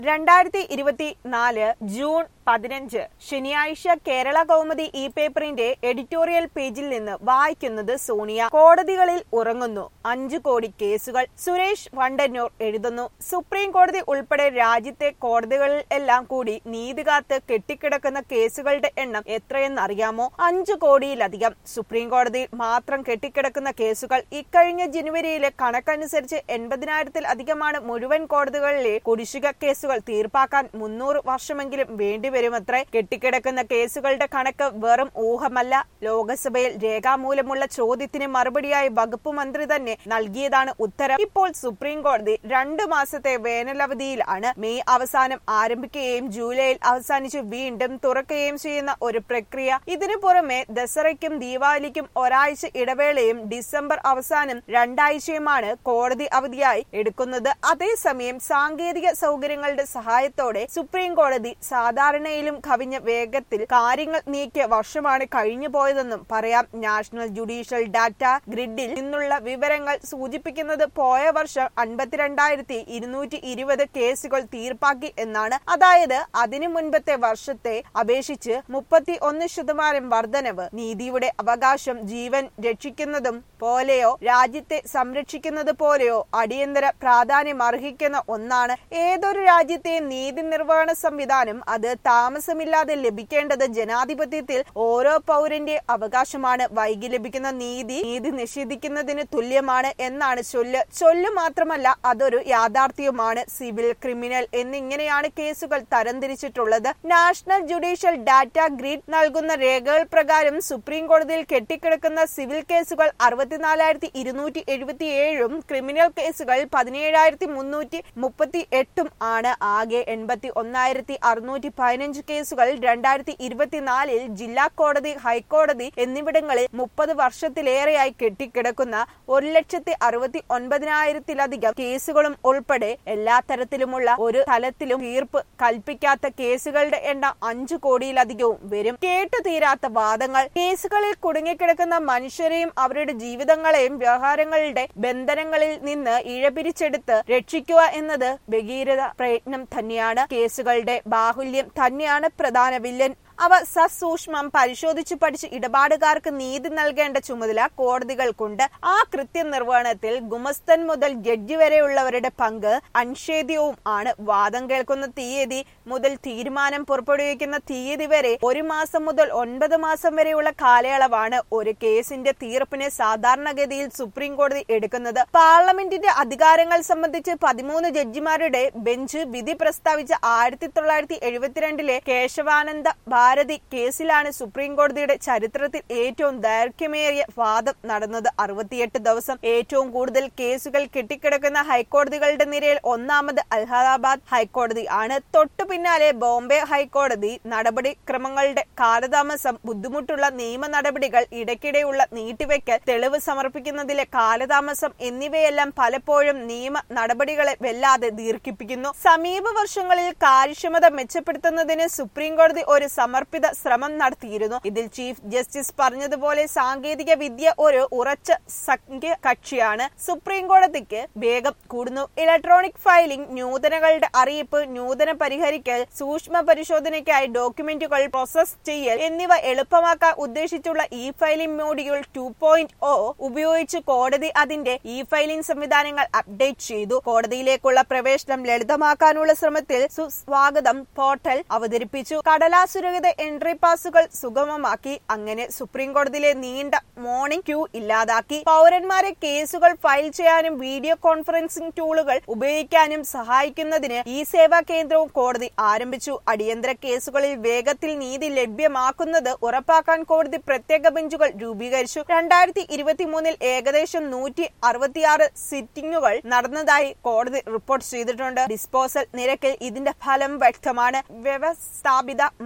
രണ്ടായിരത്തി ഇരുപത്തിനാല് ജൂൺ പതിനഞ്ച് ശനിയാഴ്ച കേരള കൗമുദി ഇ പേപ്പറിന്റെ എഡിറ്റോറിയൽ പേജിൽ നിന്ന് വായിക്കുന്നത് സോണിയ കോടതികളിൽ ഉറങ്ങുന്നു അഞ്ചു കോടി കേസുകൾ സുരേഷ് വണ്ടന്നൂർ എഴുതുന്നു സുപ്രീം കോടതി ഉൾപ്പെടെ രാജ്യത്തെ കോടതികളിൽ എല്ലാം കൂടി നീതി കാത്ത് കെട്ടിക്കിടക്കുന്ന കേസുകളുടെ എണ്ണം എത്രയെന്നറിയാമോ അഞ്ചു കോടിയിലധികം സുപ്രീം കോടതിയിൽ മാത്രം കെട്ടിക്കിടക്കുന്ന കേസുകൾ ഇക്കഴിഞ്ഞ ജനുവരിയിലെ കണക്കനുസരിച്ച് എൺപതിനായിരത്തിൽ അധികമാണ് മുഴുവൻ കോടതികളിലെ കുടിശ്ശിക കേസുകൾ തീർപ്പാക്കാൻ മുന്നൂറ് വർഷമെങ്കിലും വേണ്ടിവരുമത്രേ കെട്ടിക്കിടക്കുന്ന കേസുകളുടെ കണക്ക് വെറും ഊഹമല്ല ലോകസഭയിൽ രേഖാമൂലമുള്ള ചോദ്യത്തിന് മറുപടിയായി വകുപ്പ് മന്ത്രി തന്നെ നൽകിയതാണ് ഉത്തരം ഇപ്പോൾ സുപ്രീം കോടതി രണ്ടു മാസത്തെ വേനലവധിയിലാണ് മെയ് അവസാനം ആരംഭിക്കുകയും ജൂലൈയിൽ അവസാനിച്ച് വീണ്ടും തുറക്കുകയും ചെയ്യുന്ന ഒരു പ്രക്രിയ ഇതിനു പുറമെ ദസറയ്ക്കും ദീപാവലിക്കും ഒരാഴ്ച ഇടവേളയും ഡിസംബർ അവസാനം രണ്ടാഴ്ചയുമാണ് കോടതി അവധിയായി എടുക്കുന്നത് അതേസമയം സാങ്കേതിക സൗകര്യങ്ങളുടെ സഹായത്തോടെ സുപ്രീം കോടതി സാധാരണയിലും കവിഞ്ഞ വേഗത്തിൽ കാര്യങ്ങൾ നീക്കിയ വർഷമാണ് കഴിഞ്ഞു പോയതെന്നും പറയാം നാഷണൽ ജുഡീഷ്യൽ ഡാറ്റ ഗ്രിഡിൽ നിന്നുള്ള വിവരങ്ങൾ സൂചിപ്പിക്കുന്നത് പോയ വർഷം അൻപത്തിരണ്ടായിരത്തി ഇരുന്നൂറ്റി ഇരുപത് കേസുകൾ തീർപ്പാക്കി എന്നാണ് അതായത് അതിനു മുൻപത്തെ വർഷത്തെ അപേക്ഷിച്ച് മുപ്പത്തി ഒന്ന് ശതമാനം വർധനവ് നീതിയുടെ അവകാശം ജീവൻ രക്ഷിക്കുന്നതും പോലെയോ രാജ്യത്തെ സംരക്ഷിക്കുന്നത് പോലെയോ അടിയന്തര പ്രാധാന്യം അർഹിക്കുന്ന ഒന്നാണ് ഏതൊരു രാജ്യത്തെയും നീതി നിർവഹണ സംവിധാനം അത് താമസമില്ലാതെ ലഭിക്കേണ്ടത് ജനാധിപത്യത്തിൽ ഓരോ പൗരന്റെ അവകാശമാണ് വൈകി ലഭിക്കുന്ന നീതി നീതി നിഷേധിക്കുന്നതിന് തുല്യമാണ് എന്നാണ് ചൊല്ല് ചൊല്ല് മാത്രമല്ല അതൊരു യാഥാർത്ഥ്യവുമാണ് സിവിൽ ക്രിമിനൽ എന്നിങ്ങനെയാണ് കേസുകൾ തരംതിരിച്ചിട്ടുള്ളത് നാഷണൽ ജുഡീഷ്യൽ ഡാറ്റ ഗ്രിഡ് നൽകുന്ന രേഖകൾ പ്രകാരം സുപ്രീം കോടതിയിൽ കെട്ടിക്കിടക്കുന്ന സിവിൽ കേസുകൾ അറുപത്തിനാലായിരത്തി ഇരുന്നൂറ്റി എഴുപത്തി ഏഴും ക്രിമിനൽ കേസുകൾ പതിനേഴായിരത്തി മുന്നൂറ്റി മുപ്പത്തി എട്ടും ആണ് ആകെ എൺപത്തി ഒന്നായിരത്തി അറുന്നൂറ്റി പതിനഞ്ച് കേസുകൾ രണ്ടായിരത്തി ഇരുപത്തിനാലിൽ ജില്ലാ കോടതി ഹൈക്കോടതി എന്നിവിടങ്ങളിൽ മുപ്പത് വർഷത്തിലേറെയായി കെട്ടിക്കിടക്കുന്ന ഒരു ലക്ഷത്തി അറുപത്തി ഒൻപതിനായിരത്തിലധികം കേസുകളും ഉൾപ്പെടെ എല്ലാ തരത്തിലുമുള്ള ഒരു തലത്തിലും തീർപ്പ് കൽപ്പിക്കാത്ത കേസുകളുടെ എണ്ണം അഞ്ചു കോടിയിലധികവും വരും കേട്ടു തീരാത്ത വാദങ്ങൾ കേസുകളിൽ കുടുങ്ങിക്കിടക്കുന്ന മനുഷ്യരെയും അവരുടെ ജീവിതങ്ങളെയും വ്യവഹാരങ്ങളുടെ ബന്ധനങ്ങളിൽ നിന്ന് ഇഴപിരിച്ചെടുത്ത് രക്ഷിക്കുക എന്നത് ഭഗീരഥ പ്രയത്നം തന്നെയാണ് കേസുകളുടെ ബാഹുല്യം തന്നെയാണ് പ്രധാന വില്ലൻ അവ സസൂക്ഷ്മം പരിശോധിച്ചു പഠിച്ച് ഇടപാടുകാർക്ക് നീതി നൽകേണ്ട ചുമതല കോടതികൾക്കുണ്ട് ആ കൃത്യനിർവഹണത്തിൽ ഗുമസ്തൻ മുതൽ ജഡ്ജി വരെയുള്ളവരുടെ പങ്ക് അൻഷേദ്യവും ആണ് വാദം കേൾക്കുന്ന തീയതി മുതൽ തീരുമാനം പുറപ്പെടുവിക്കുന്ന തീയതി വരെ ഒരു മാസം മുതൽ ഒൻപത് മാസം വരെയുള്ള കാലയളവാണ് ഒരു കേസിന്റെ തീർപ്പിനെ സാധാരണഗതിയിൽ സുപ്രീം കോടതി എടുക്കുന്നത് പാർലമെന്റിന്റെ അധികാരങ്ങൾ സംബന്ധിച്ച് പതിമൂന്ന് ജഡ്ജിമാരുടെ ബെഞ്ച് വിധി പ്രസ്താവിച്ച ആയിരത്തി തൊള്ളായിരത്തി എഴുപത്തിരണ്ടിലെ കേശവാനന്ദ ഭാരതി കേസിലാണ് സുപ്രീം കോടതിയുടെ ചരിത്രത്തിൽ ഏറ്റവും ദൈർഘ്യമേറിയ വാദം നടന്നത് അറുപത്തിയെട്ട് ദിവസം ഏറ്റവും കൂടുതൽ കേസുകൾ കെട്ടിക്കിടക്കുന്ന ഹൈക്കോടതികളുടെ നിരയിൽ ഒന്നാമത് അലഹാബാദ് ഹൈക്കോടതി ആണ് തൊട്ടു പിന്നാലെ ബോംബെ ഹൈക്കോടതി നടപടി ക്രമങ്ങളുടെ കാലതാമസം ബുദ്ധിമുട്ടുള്ള നിയമ നടപടികൾ ഇടയ്ക്കിടെയുള്ള നീട്ടിവെക്കൽ തെളിവ് സമർപ്പിക്കുന്നതിലെ കാലതാമസം എന്നിവയെല്ലാം പലപ്പോഴും നിയമ നടപടികളെ വല്ലാതെ ദീർഘിപ്പിക്കുന്നു സമീപ വർഷങ്ങളിൽ കാര്യക്ഷമത മെച്ചപ്പെടുത്തുന്നതിന് സുപ്രീം കോടതി ഒരു സമർപ്പിത ശ്രമം നടത്തിയിരുന്നു ഇതിൽ ചീഫ് ജസ്റ്റിസ് പറഞ്ഞതുപോലെ സാങ്കേതിക വിദ്യ ഒരു ഉറച്ച സംഖ്യ കക്ഷിയാണ് സുപ്രീം കോടതിക്ക് വേഗം കൂടുന്നു ഇലക്ട്രോണിക് ഫയലിംഗ് നൂതനകളുടെ അറിയിപ്പ് നൂതന പരിഹരിക്കൽ സൂക്ഷ്മ പരിശോധനയ്ക്കായി ഡോക്യുമെന്റുകൾ പ്രോസസ് ചെയ്യൽ എന്നിവ എളുപ്പമാക്കാൻ ഉദ്ദേശിച്ചുള്ള e filing module two point O ഉപയോഗിച്ച് കോടതി അതിന്റെ ഇ ഫയലിംഗ് സംവിധാനങ്ങൾ അപ്ഡേറ്റ് ചെയ്തു കോടതിയിലേക്കുള്ള പ്രവേശനം ലളിതമാക്കാനുള്ള ശ്രമത്തിൽ സുസ്വാഗതം പോർട്ടൽ അവതരിപ്പിച്ചു കടലാസുരഹിത എൻട്രി പാസുകൾ സുഗമമാക്കി അങ്ങനെ സുപ്രീം കോടതിയിലെ നീണ്ട മോർണിംഗ് ക്യൂ ഇല്ലാതാക്കി പൗരന്മാരെ കേസുകൾ ഫയൽ ചെയ്യാനും വീഡിയോ കോൺഫറൻസിംഗ് ടൂളുകൾ ഉപയോഗിക്കാനും സഹായിക്കുന്നതിന് ഈ സേവാ കേന്ദ്രവും കോടതി ആരംഭിച്ചു അടിയന്തര കേസുകളിൽ വേഗത്തിൽ നീതി ലഭ്യമാക്കുന്നത് ഉറപ്പാക്കാൻ കോടതി പ്രത്യേക ബെഞ്ചുകൾ രൂപീകരിച്ചു രണ്ടായിരത്തി ഇരുപത്തിമൂന്നിൽ ഏകദേശം നൂറ്റി അറുപത്തിയാറ് സിറ്റിംഗുകൾ നടന്നതായി കോടതി റിപ്പോർട്ട് ചെയ്തിട്ടുണ്ട് ഡിസ്പോസൽ നിരക്കിൽ ഇതിന്റെ ഫലം വ്യക്തമാണ് വ്യവസ്ഥാപിത മാറ്റങ്ങൾ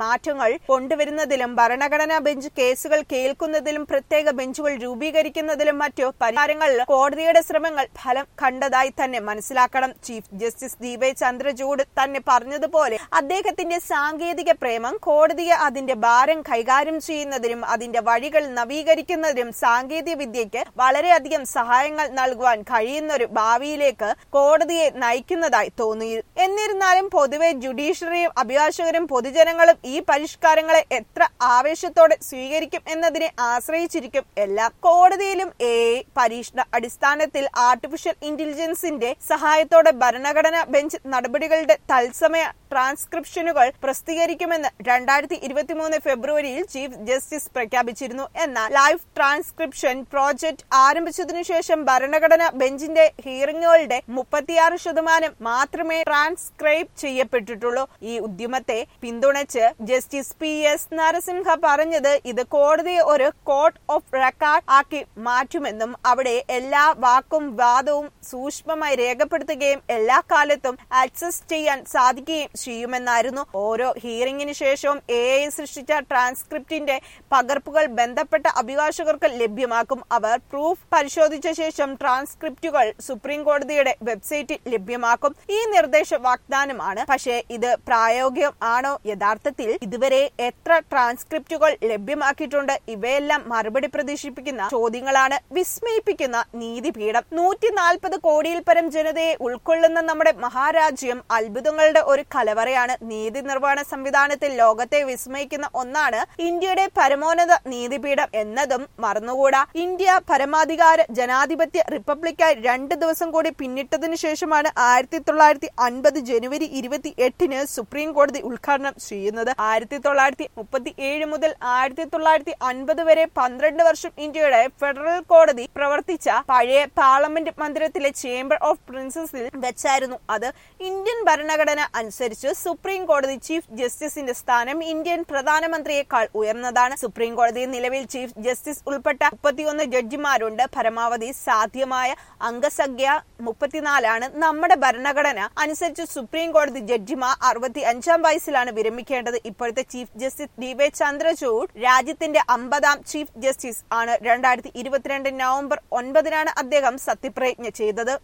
നിയമങ്ങൾ കൊണ്ടുവരുന്നതിലും ഭരണഘടനാ ബെഞ്ച് കേസുകൾ കേൾക്കുന്നതിലും പ്രത്യേക ബെഞ്ചുകൾ രൂപീകരിക്കുന്നതിലും മറ്റു പരിഹാരങ്ങളിൽ കോടതിയുടെ ശ്രമങ്ങൾ ഫലം കണ്ടതായി തന്നെ മനസ്സിലാക്കണം ചീഫ് ജസ്റ്റിസ് ദീപേ ചന്ദ്രചൂഡ് തന്നെ പറഞ്ഞതുപോലെ അദ്ദേഹത്തിന്റെ സാങ്കേതിക പ്രേമം കോടതിയെ അതിന്റെ ഭാരം കൈകാര്യം ചെയ്യുന്നതിനും അതിന്റെ വഴികൾ നവീകരിക്കുന്നതിനും സാങ്കേതിക വിദ്യയ്ക്ക് വളരെയധികം സഹായങ്ങൾ നൽകുവാൻ കഴിയുന്ന ഒരു ഭാവിയിലേക്ക് കോടതിയെ നയിക്കുന്നതായി തോന്നി എന്നിരുന്നാലും പൊതുവെ ജുഡീഷ്യറിയും അഭിഭാഷകരും പൊതുജനങ്ങളും ഈ പരിഷ്കാരങ്ങളെ എത്ര ആവേശത്തോടെ സ്വീകരിക്കും എന്നതിനെ ആശ്രയിച്ചിരിക്കും എല്ലാം കോടതിയിലും എ പരീക്ഷണ അടിസ്ഥാനത്തിൽ ആർട്ടിഫിഷ്യൽ ഇന്റലിജൻസിന്റെ സഹായത്തോടെ ഭരണഘടനാ ബെഞ്ച് നടപടികളുടെ തത്സമയ ട്രാൻസ്ക്രിപ്ഷനുകൾ പ്രസിദ്ധീകരിക്കുമെന്ന് രണ്ടായിരത്തി ഇരുപത്തിമൂന്ന് ഫെബ്രുവരിയിൽ ചീഫ് ജസ്റ്റിസ് പ്രഖ്യാപിച്ചിരുന്നു എന്നാൽ ലൈവ് ട്രാൻസ്ക്രിപ്ഷൻ പ്രോജക്ട് ആരംഭിച്ചതിനു ശേഷം ഭരണഘടനാ ബെഞ്ചിന്റെ ഹിയറിംഗുകളുടെ മുപ്പത്തിയാറ് ശതമാനം മാത്രമേ ട്രാൻസ്ക്രൈബ് ചെയ്യപ്പെട്ടിട്ടുള്ളൂ ഈ ഉദ്യമത്തെ പിന്തുണച്ച് ജസ്റ്റിസ് പി എസ് നരസിംഹ പറഞ്ഞത് ഇത് കോടതിയെ ഒരു കോർട്ട് ഓഫ് റെക്കോർഡ് ആക്കി മാറ്റുമെന്നും അവിടെ എല്ലാ വാക്കും വാദവും സൂക്ഷ്മമായി രേഖപ്പെടുത്തുകയും എല്ലാ കാലത്തും ആക്സസ് ചെയ്യാൻ സാധിക്കുകയും ചെയ്യുമെന്നായിരുന്നു ഓരോ ഹിയറിംഗിന് ശേഷവും എ ഐ സൃഷ്ടിച്ച ട്രാൻസ്ക്രിപ്റ്റിന്റെ പകർപ്പുകൾ ബന്ധപ്പെട്ട അഭിഭാഷകർക്ക് ലഭ്യമാക്കും അവർ പ്രൂഫ് പരിശോധിച്ച ശേഷം ട്രാൻസ്ക്രിപ്റ്റുകൾ സുപ്രീം കോടതിയുടെ വെബ്സൈറ്റിൽ ലഭ്യമാക്കും ഈ നിർദ്ദേശ വാഗ്ദാനമാണ് പക്ഷേ ഇത് പ്രായോഗികം ആണോ യഥാർത്ഥത്തിൽ ഇതുവരെ എത്ര ട്രാൻസ്ക്രിപ്റ്റുകൾ ലഭ്യമാക്കിയിട്ടുണ്ട് ഇവയെല്ലാം മറുപടി പ്രതീക്ഷിപ്പിക്കുന്ന ചോദ്യങ്ങളാണ് വിസ്മയിപ്പിക്കുന്ന നീതിപീഠം നൂറ്റി നാൽപ്പത് കോടിയിൽ പരം ജനതയെ ഉൾക്കൊള്ളുന്ന നമ്മുടെ മഹാരാജ്യം അത്ഭുതങ്ങളുടെ ഒരു കലവറയാണ് നീതി നിർവഹണ സംവിധാനത്തിൽ ലോകത്തെ വിസ്മയിക്കുന്ന ഒന്നാണ് ഇന്ത്യയുടെ പരമോന്നത നീതിപീഠം എന്നതും മറന്നുകൂടാ ഇന്ത്യ പരമാധികാര ജനാധിപത്യ റിപ്പബ്ലിക്കായി രണ്ട് ദിവസം കൂടി പിന്നിട്ടതിനു ശേഷമാണ് ആയിരത്തി തൊള്ളായിരത്തി അൻപത് ജനുവരി ഇരുപത്തി എട്ടിന് സുപ്രീം കോടതി ഉദ്ഘാടനം ചെയ്യുന്നത് ആയിരത്തി തൊള്ളായിരത്തി മുപ്പത്തി ഏഴ് മുതൽ ആയിരത്തി തൊള്ളായിരത്തി അൻപത് വരെ പന്ത്രണ്ട് വർഷം ഇന്ത്യയുടെ ഫെഡറൽ കോടതി പ്രവർത്തിച്ച പഴയ പാർലമെന്റ് മന്ദിരത്തിലെ ചേംബർ ഓഫ് പ്രിൻസസിൽ വെച്ചായിരുന്നു അത് ഇന്ത്യൻ ഭരണഘടന അനുസരിച്ച് സുപ്രീം കോടതി ചീഫ് ജസ്റ്റിസിന്റെ സ്ഥാനം ഇന്ത്യൻ പ്രധാനമന്ത്രിയേക്കാൾ ഉയർന്നതാണ് സുപ്രീം കോടതിയിൽ നിലവിൽ ചീഫ് ജസ്റ്റിസ് ഉൾപ്പെട്ട മുപ്പത്തിയൊന്ന് ജഡ്ജിമാരുണ്ട് പരമാവധി സാധ്യമായ അംഗസംഖ്യ മുപ്പത്തിനാലാണ് നമ്മുടെ ഭരണഘടന അനുസരിച്ച് സുപ്രീം കോടതി ജഡ്ജിമാർ അറുപത്തി അഞ്ചാം വയസ്സിലാണ് വിരമിക്കേണ്ടത് ഇപ്പോഴത്തെ chief justice D Y Chandrachud രാജ്യത്തിന്റെ അമ്പതാം ചീഫ് ജസ്റ്റിസ് ആണ് രണ്ടായിരത്തി ഇരുപത്തിരണ്ട് നവംബർ ഒൻപതിനാണ് അദ്ദേഹം സത്യപ്രതിജ്ഞ ചെയ്തത്